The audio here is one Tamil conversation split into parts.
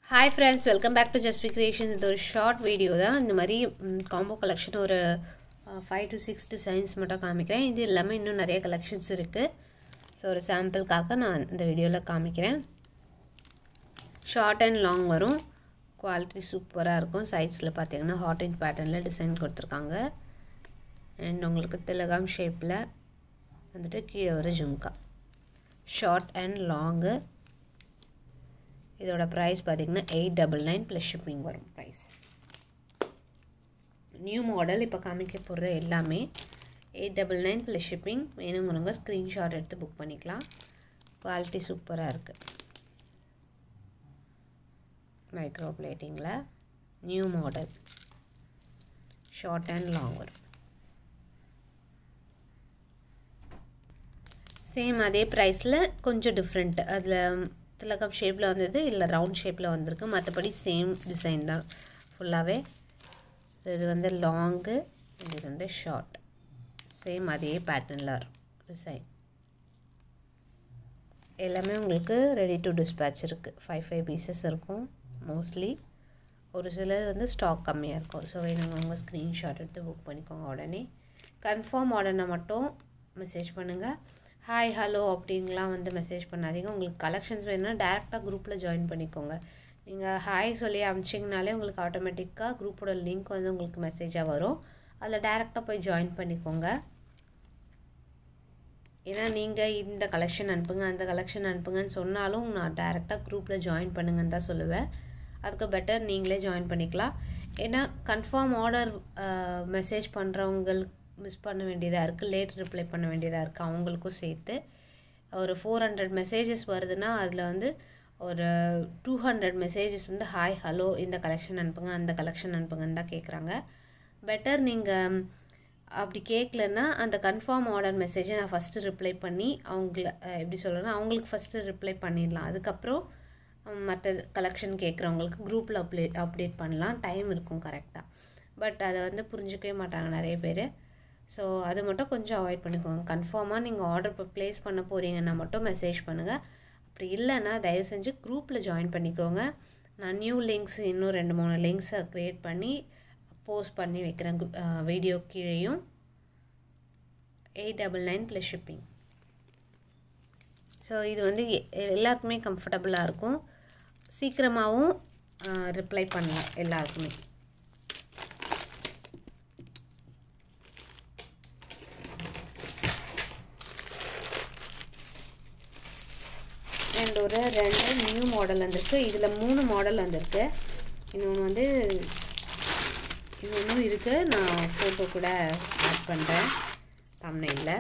hi friends welcome back to just creation இது ஒரு ஷார்ட் வீடியோ தான் இந்த மாதிரி காம்போ கலெக்ஷன் ஒரு ஃபைவ் டு சிக்ஸ் டிசைன்ஸ் மட்டும் காமிக்கிறேன் இது எல்லாமே இன்னும் நிறைய கலெக்ஷன்ஸ் இருக்குது ஸோ ஒரு சாம்பிளுக்காக நான் இந்த வீடியோவில் காமிக்கிறேன் ஷார்ட் அண்ட் லாங் வரும் குவாலிட்டி சூப்பராக இருக்கும் சைட்ஸில் பார்த்தீங்கன்னா ஹாட் அண்ட் பேட்டர்னில் டிசைன் கொடுத்துருக்காங்க அண்ட் உங்களுக்கு திலகம் ஷேப்பில் வந்துட்டு கீழே ஒரு ஜும்கா ஷார்ட் அண்ட் லாங்கு இதோட ப்ரைஸ் பார்த்திங்கன்னா eight double nine plus shipping வரும் ப்ரைஸ் நியூ மாடல் இப்போ காமிக்க போகிறது எல்லாமே eight double nine plus shipping வேணுங்கிறவங்க ஸ்க்ரீன்ஷாட் எடுத்து புக் பண்ணிக்கலாம் குவாலிட்டி சூப்பராக இருக்குது மைக்ரோ பிளேட்டிங்கில் new model short and long வரும் சேம் அதே ப்ரைஸில் கொஞ்சம் டிஃப்ரெண்ட் அதில் திலகம் ஷேப்பில் வந்தது இல்லை ரவுண்ட் ஷேப்பில் வந்திருக்கு மற்றபடி சேம் டிசைன் தான் ஃபுல்லாகவே இது வந்து லாங்கு இது வந்து ஷார்ட் சேம் அதே பேட்டர்னில் வரும் டிசைன் எல்லாமே உங்களுக்கு ரெடி டு டிஸ்பேச் இருக்குது ஃபைவ் ஃபைவ் பீசஸ் இருக்கும் மோஸ்ட்லி ஒரு சிலது வந்து ஸ்டாக் கம்மியாக இருக்கும் ஸோ வேணுங்க ஸ்க்ரீன்ஷாட் எடுத்து புக் பண்ணிக்கோங்க உடனே கன்ஃபார்ம் உடனே மட்டும் மெசேஜ் பண்ணுங்கள் ஹாய் ஹலோ அப்படின்லாம் வந்து மெசேஜ் பண்ணாதீங்க உங்களுக்கு கலெக்ஷன்ஸ் வேணும்னா டேரெக்டாக குரூப்பில் ஜாயின் பண்ணிக்கோங்க நீங்கள் ஹாய் சொல்லி அமிச்சிங்கனாலே உங்களுக்கு ஆட்டோமேட்டிக்காக குரூப்போட லிங்க் வந்து உங்களுக்கு மெசேஜாக வரும் அதில் டேரெக்டாக போய் ஜாயின் பண்ணிக்கோங்க ஏன்னா நீங்கள் இந்த கலெக்ஷன் அனுப்புங்க அந்த கலெக்ஷன் அனுப்புங்கன்னு சொன்னாலும் நான் டேரெக்டாக குரூப்பில் ஜாயின் பண்ணுங்கன்னு தான் சொல்லுவேன் அதுக்கு பெட்டர் நீங்களே ஜாயின் பண்ணிக்கலாம் ஏன்னா கன்ஃபார்ம் ஆர்டர் மெசேஜ் பண்ணுறவங்களுக்கு மிஸ் பண்ண வேண்டியதாக இருக்குது லேட் ரிப்ளை பண்ண வேண்டியதாக இருக்குது அவங்களுக்கும் சேர்த்து ஒரு ஃபோர் ஹண்ட்ரட் மெசேஜஸ் வருதுன்னா அதில் வந்து ஒரு டூ ஹண்ட்ரட் மெசேஜஸ் வந்து ஹாய் ஹலோ இந்த கலெக்ஷன் அனுப்புங்க அந்த கலெக்ஷன் அனுப்புங்கன்னு தான் கேட்குறாங்க பெட்டர் நீங்கள் அப்படி கேட்கலன்னா அந்த கன்ஃபார்ம் ஆர்டர் மெசேஜை நான் ஃபஸ்ட்டு ரிப்ளை பண்ணி அவங்கள எப்படி சொல்கிறேன்னா அவங்களுக்கு ஃபஸ்ட்டு ரிப்ளை பண்ணிடலாம் அதுக்கப்புறம் மற்ற கலெக்ஷன் கேட்குறவங்களுக்கு குரூப்பில் அப்ளே அப்டேட் பண்ணலாம் டைம் இருக்கும் கரெக்டாக பட் அதை வந்து புரிஞ்சிக்கவே மாட்டாங்க நிறைய பேர் ஸோ அது மட்டும் கொஞ்சம் அவாய்ட் பண்ணிக்கோங்க கன்ஃபார்மாக நீங்கள் ஆர்டர் இப்போ ப்ளேஸ் பண்ண போகிறீங்கன்னா மட்டும் மெசேஜ் பண்ணுங்கள் அப்படி இல்லைன்னா தயவு செஞ்சு குரூப்பில் ஜாயின் பண்ணிக்கோங்க நான் நியூ லிங்க்ஸ் இன்னும் ரெண்டு மூணு லிங்க்ஸை க்ரியேட் பண்ணி போஸ்ட் பண்ணி வைக்கிறேன் வீடியோ கீழேயும் eight double nine plus shipping so இது வந்து எல்லாருக்குமே கம்ஃபர்டபுளாக இருக்கும் சீக்கிரமாகவும் ரிப்ளை பண்ணலாம் எல்லாருக்குமே அண்ட் ஒரு ரெண்டு நியூ மாடல் வந்திருக்கு இதில் மூணு மாடல் வந்திருக்கு இன்னொன்று வந்து இன்னொன்றும் இருக்குது நான் ஃபோட்டோ கூட ஆட் பண்ணுறேன் தமிழில்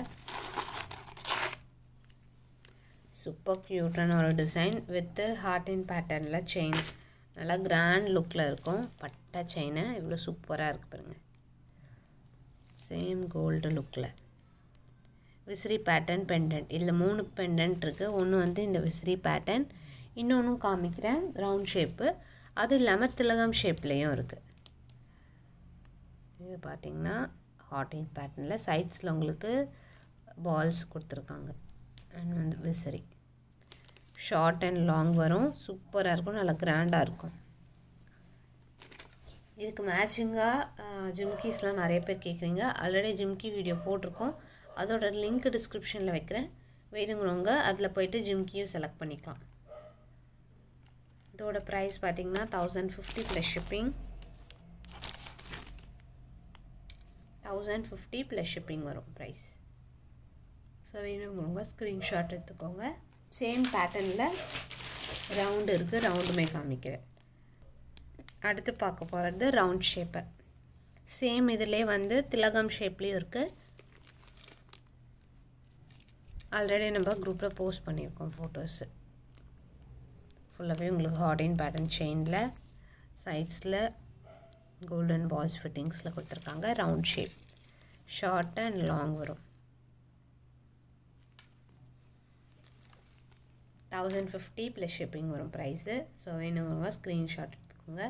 சூப்பர் க்யூட்டான ஒரு டிசைன் வித்து ஹார்ட் இன் பேட்டர்னில் செயின் நல்லா கிராண்ட் லுக்கில் இருக்கும் பட்டை செயினை இவ்வளோ சூப்பராக இருக்குது பாருங்கள் சேம் கோல்டு லுக்கில் விசிறி பேட்டர்ன் பெண்டன்ட் இதில் மூணு பெண்டன்ட் இருக்குது ஒன்று வந்து இந்த விசிறி பேட்டர்ன் இன்னொன்றும் காமிக்கிறேன் ரவுண்ட் ஷேப்பு அது இல்லாமல் திலகம் ஷேப்லேயும் இருக்குது இது பார்த்திங்கன்னா ஹாட்டின் பேட்டர்னில் சைட்ஸில் உங்களுக்கு பால்ஸ் கொடுத்துருக்காங்க அண்ட் வந்து விசிறி ஷார்ட் அண்ட் லாங் வரும் சூப்பராக இருக்கும் நல்லா கிராண்டாக இருக்கும் இதுக்கு மேட்சிங்காக ஜிம்கீஸ்லாம் நிறைய பேர் கேட்குறீங்க ஆல்ரெடி ஜிம்கி வீடியோ போட்டிருக்கோம் அதோட லிங்க் டிஸ்கிரிப்ஷனில் வைக்கிறேன் வேணுங்கிறவங்க அதில் போயிட்டு ஜிம்கியும் செலக்ட் பண்ணிக்கலாம் இதோட ப்ரைஸ் பார்த்தீங்கன்னா thousand fifty plus shipping thousand fifty plus shipping வரும் ப்ரைஸ் ஸோ வேணுங்கிறவங்க ஸ்க்ரீன்ஷாட் எடுத்துக்கோங்க சேம் பேட்டர்னில் ரவுண்டு இருக்குது ரவுண்டுமே காமிக்கிறேன் அடுத்து பார்க்க போகிறது ரவுண்ட் ஷேப்பை சேம் இதிலே வந்து திலகம் ஷேப்லேயும் இருக்குது ஆல்ரெடி நம்ம குரூப்பில் போஸ்ட் பண்ணியிருக்கோம் ஃபோட்டோஸு ஃபுல்லாகவே உங்களுக்கு ஹார்டின் பேட்டர்ன் செயினில் சைட்ஸில் கோல்டன் பால்ஸ் ஃபிட்டிங்ஸில் கொடுத்துருக்காங்க round shape short and long வரும் தௌசண்ட் ஃபிஃப்டி ப்ளஸ் ஷிப்பிங் வரும் ப்ரைஸு ஸோ வேணுங்க ஸ்க்ரீன்ஷாட் எடுத்துக்கோங்க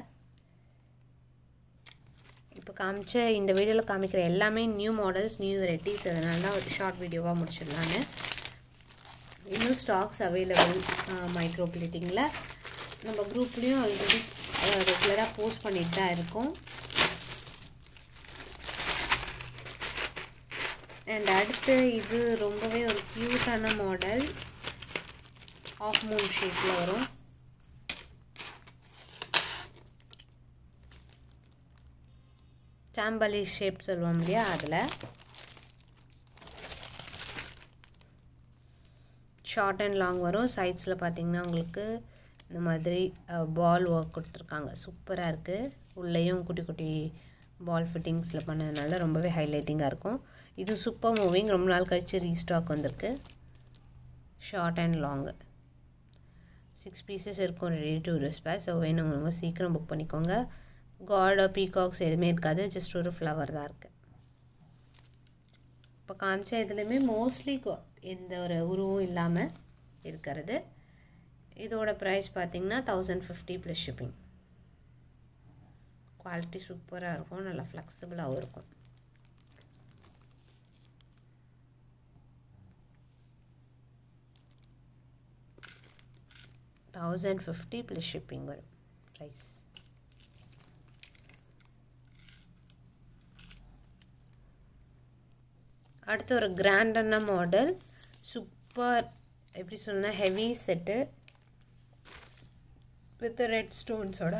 இப்போ காமிச்ச இந்த வீடியோவில் காமிக்கிற எல்லாமே நியூ மாடல்ஸ் நியூ வெரைட்டிஸ் அதனால தான் ஒரு ஷார்ட் வீடியோவாக முடிச்சிடலான்னு இன்னும் ஸ்டாக்ஸ் அவைலபிள் மைக்ரோ பிளேட்டிங்கில் நம்ம குரூப்லேயும் ஆல்ரெடி ரெகுலராக போஸ்ட் பண்ணிட்டு தான் இருக்கோம் அண்ட் அடுத்து இது ரொம்பவே ஒரு க்யூட்டான மாடல் ஆஃப் மூன் ஷேப்பில் வரும் சாம்பலி ஷேப் சொல்லுவோம் இல்லையா அதில் ஷார்ட் அண்ட் லாங் வரும் சைட்ஸில் பார்த்தீங்கன்னா உங்களுக்கு இந்த மாதிரி பால் ஒர்க் கொடுத்துருக்காங்க சூப்பராக இருக்குது உள்ளேயும் குட்டி குட்டி பால் ஃபிட்டிங்ஸில் பண்ணதுனால ரொம்பவே ஹைலைட்டிங்காக இருக்கும் இது சூப்பர் மூவிங் ரொம்ப நாள் கழித்து ரீஸ்டாக் வந்திருக்கு short and long six pieces இருக்கும் ரெடி டு டிஸ்பேச் ஸோ வேணுங்கிறவங்க சீக்கிரம் புக் பண்ணிக்கோங்க காட் பீகாக்ஸ் எதுவுமே இருக்காது ஜஸ்ட் ஒரு ஃப்ளவர் தான் இருக்குது இப்போ காமிச்ச இதுலேயுமே மோஸ்ட்லி எந்த ஒரு உருவம் இல்லாமல் இருக்கிறது இதோட ப்ரைஸ் பார்த்தீங்கன்னா thousand fifty plus shipping quality சூப்பராக இருக்கும் நல்லா ஃப்ளெக்சிபிளாகவும் இருக்கும் தௌசண்ட் ஃபிஃப்டி ப்ளஸ் ஷிப்பிங் வரும் ப்ரைஸ் அடுத்து ஒரு கிராண்டான மாடல் சூப்பர் எப்படி சொன்னால் ஹெவி செட்டு வித் ரெட் ஸ்டோன்ஸோட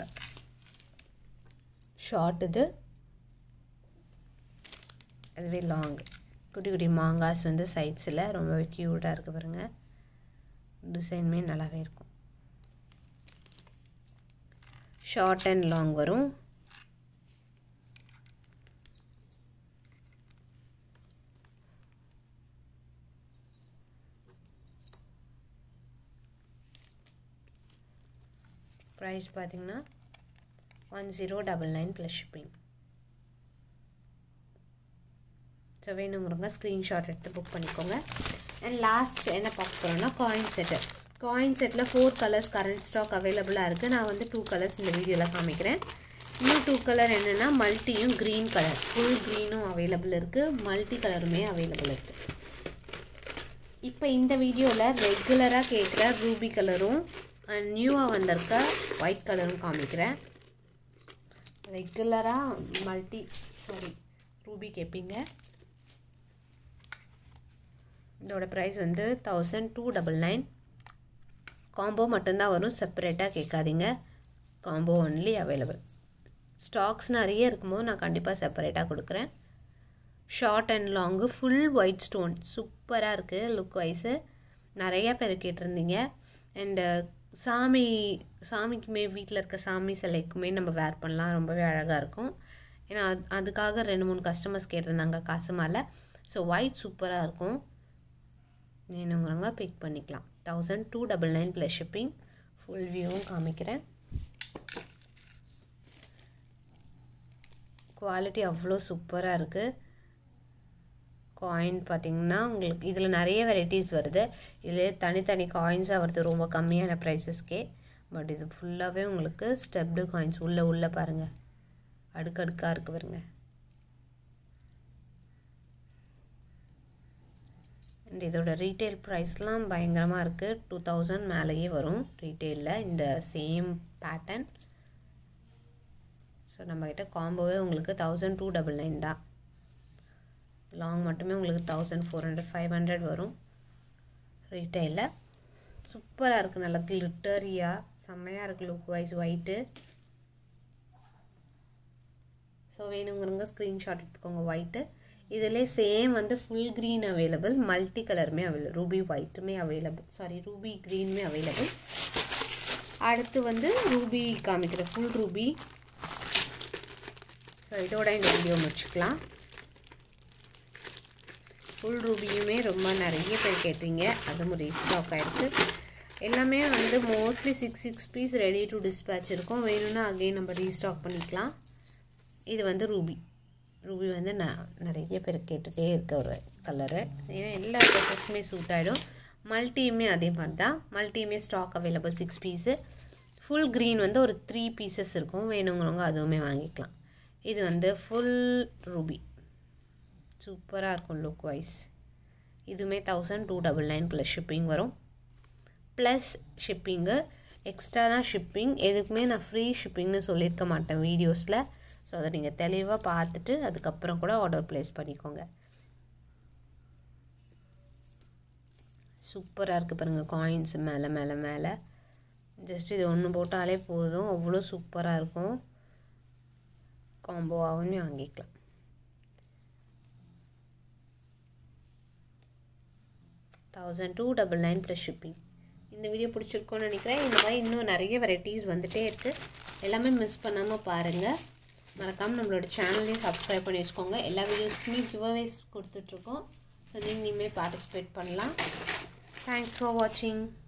ஷார்ட் இது அதுவே லாங் குட்டி குட்டி மாங்காஸ் வந்து சைட்ஸில் ரொம்பவே க்யூட்டாக இருக்குது பாருங்கள் டிசைனுமே நல்லாவே இருக்கும் ஷார்ட் அண்ட் லாங் வரும் ப்ரைஸ் பார்த்தீங்கன்னா one zero double nine plus shipping so வேணுங்கிறவங்க ஸ்க்ரீன்ஷாட் எடுத்து புக் பண்ணிக்கோங்க அண்ட் லாஸ்ட் என்ன பார்க்க போகிறோன்னா காயின் செட்டு காயின் செட்டில் ஃபோர் கலர்ஸ் கரண்ட் ஸ்டாக் அவைலபிளாக இருக்குது நான் வந்து டூ கலர்ஸ் இந்த வீடியோவில் காமிக்கிறேன் இன்னும் டூ கலர் என்னென்னா மல்ட்டியும் க்ரீன் கலர் ஃபுல் க்ரீனும் அவைலபிள் இருக்குது மல்டி கலருமே அவைலபிள் இருக்குது இப்போ இந்த வீடியோவில் ரெகுலராக கேட்குற ரூபி கலரும் அண்ட் நியூவாக வந்திருக்க ஒயிட் கலரும் காமிக்கிறேன் ரெகுலராக மல்டி சாரி ரூபி கேட்பீங்க இதோட ப்ரைஸ் வந்து thousand two double nine combo மட்டும்தான் வரும் செப்பரேட்டாக கேட்காதீங்க காம்போ ஒன்லி அவைலபிள் ஸ்டாக்ஸ் நிறைய இருக்கும்போது நான் கண்டிப்பாக செப்பரேட்டாக கொடுக்குறேன் short and long full white stone சூப்பராக இருக்குது லுக் வைஸு நிறையா பேர் கேட்டிருந்தீங்க அண்டு சாமி சாமிக்குமே வீட்டில் இருக்க சாமி சிலைக்குமே நம்ம வேர் பண்ணலாம் ரொம்பவே அழகாக இருக்கும் ஏன்னா அது அதுக்காக ரெண்டு மூணு கஸ்டமர்ஸ் கேட்டிருந்தாங்க காசு மேலே ஸோ ஒயிட் சூப்பராக இருக்கும் வேணுங்கிறவங்க பிக் பண்ணிக்கலாம் thousand two double nine plus shipping full வியூவும் காமிக்கிறேன் குவாலிட்டி அவ்வளோ சூப்பராக இருக்குது காயின் பார்த்திங்கன்னா உங்களுக்கு இதில் நிறைய வெரைட்டிஸ் வருது இதில் தனித்தனி காயின்ஸாக வருது ரொம்ப கம்மியான ப்ரைஸஸ்க்கே பட் இது ஃபுல்லாகவே உங்களுக்கு ஸ்டெப்டு காயின்ஸ் உள்ளே உள்ளே பாருங்கள் அடுக்கடுக்காக இருக்குது பாருங்க அண்ட் இதோட ரீட்டைல் ப்ரைஸ்லாம் பயங்கரமாக இருக்குது டூ தௌசண்ட் மேலேயே வரும் ரீட்டெயிலில் இந்த சேம் பேட்டர்ன் ஸோ நம்மக்கிட்ட காம்போவே உங்களுக்கு தௌசண்ட் டூ டபுள் நைன் தான் லாங் மட்டுமே உங்களுக்கு thousand four hundred five hundred வரும் ரீட்டைலில் சூப்பராக இருக்குது நல்லா கிளிட்டரியாக செம்மையாக இருக்குது லுக் வைஸ் ஒயிட்டு ஸோ வேணுங்கிறவங்க ஸ்க்ரீன்ஷாட் எடுத்துக்கோங்க ஒயிட்டு இதிலே சேம் வந்து ஃபுல் க்ரீன் அவைலபிள் மல்டி கலருமே அவைலபிள் ரூபி ஒயிட்டுமே அவைலபிள் சாரி ரூபி க்ரீனுமே அவைலபிள் அடுத்து வந்து ரூபி காமிக்கிற ஃபுல் ரூபி ஸோ இதோட இந்த வீடியோ முடிச்சுக்கலாம் ஃபுல் ரூபியுமே ரொம்ப நிறைய பேர் கேட்டீங்க அதுவும் ரீஸ்டாக் ஆகிருக்கு எல்லாமே வந்து mostly six six piece ready to dispatch இருக்கும் வேணும்னா அகெயின் நம்ம ரீஸ்டாக் பண்ணிக்கலாம் இது வந்து ரூபி ரூபி வந்து நான் நிறைய பேர் கேட்டுகிட்டே இருக்க ஒரு கலரு ஏன்னா எல்லா ட்ரெஸ்ஸஸ்க்குமே சூட் ஆகிடும் மல்டியுமே அதே மாதிரி தான் மல்டியுமே stock available six piece full green வந்து ஒரு த்ரீ பீசஸ் இருக்கும் வேணுங்கிறவங்க அதுவுமே வாங்கிக்கலாம் இது வந்து ஃபுல் ரூபி சூப்பராக இருக்கும் லுக் வைஸ் இதுவுமே thousand two double nine plus shipping வரும் ப்ளஸ் ஷிப்பிங்கு எக்ஸ்ட்ரா தான் ஷிப்பிங் எதுக்குமே நான் ஃப்ரீ ஷிப்பிங்னு சொல்லியிருக்க மாட்டேன் வீடியோஸில் ஸோ அதை நீங்கள் தெளிவாக பார்த்துட்டு அதுக்கப்புறம் கூட ஆர்டர் ப்ளேஸ் பண்ணிக்கோங்க சூப்பராக இருக்குது பாருங்கள் காயின்ஸ் மேலே மேலே மேலே ஜஸ்ட் இது ஒன்று போட்டாலே போதும் அவ்வளோ சூப்பராக இருக்கும் காம்போவாகவும் வாங்கிக்கலாம் thousand two double nine plus shipping இந்த வீடியோ பிடிச்சிருக்கோன்னு நினைக்கிறேன் இந்த மாதிரி இன்னும் நிறைய வெரைட்டிஸ் வந்துகிட்டே இருக்குது எல்லாமே மிஸ் பண்ணாமல் பாருங்கள் மறக்காமல் நம்மளோட சேனல்லையும் சப்ஸ்கிரைப் பண்ணி வச்சுக்கோங்க எல்லா வீடியோஸ்க்குமே கிவ்அவேஸ் கொடுத்துட்ருக்கோம் ஸோ நீங்கள் இனிமேல் பார்ட்டிசிபேட் பண்ணலாம் தேங்க்ஸ் ஃபார் வாட்சிங்